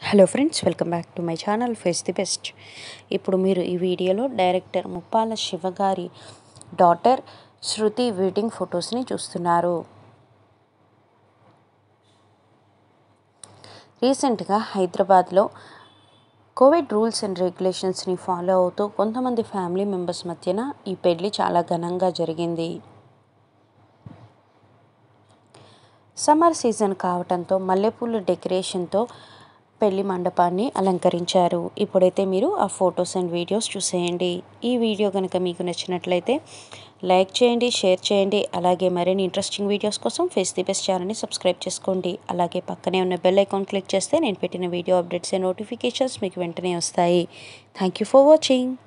hello friends welcome back to my channel face the best ఇప్పుడు మీరు ఈ వీడియోలో డైరెక్టర్ ముప్పాల శివ గారి డాటర్ శృతి వెడ్డింగ్ ఫొటోస్ని చూస్తున్నారు రీసెంట్గా హైదరాబాద్లో కోవిడ్ రూల్స్ అండ్ రెగ్యులేషన్స్ని ఫాలో అవుతూ కొంతమంది ఫ్యామిలీ మెంబర్స్ మధ్యన ఈ పెళ్లి చాలా ఘనంగా జరిగింది సమ్మర్ సీజన్ కావటంతో మల్లెపూల డెకరేషన్తో పెళ్లి మండపాన్ని అలంకరించారు ఇప్పుడైతే మీరు ఆ ఫొటోస్ అండ్ వీడియోస్ చూసేయండి ఈ వీడియో కనుక మీకు నచ్చినట్లయితే లైక్ చేయండి షేర్ చేయండి అలాగే మరిన్ని ఇంట్రెస్టింగ్ వీడియోస్ కోసం ఫేస్ ది బెస్ట్ ఛానల్ని సబ్స్క్రైబ్ చేసుకోండి అలాగే పక్కనే ఉన్న బెల్ ఐకాన్ క్లిక్ చేస్తే నేను పెట్టిన వీడియో అప్డేట్స్ అండ్ నోటిఫికేషన్స్ మీకు వెంటనే వస్తాయి థ్యాంక్ యూ ఫర్ వాచింగ్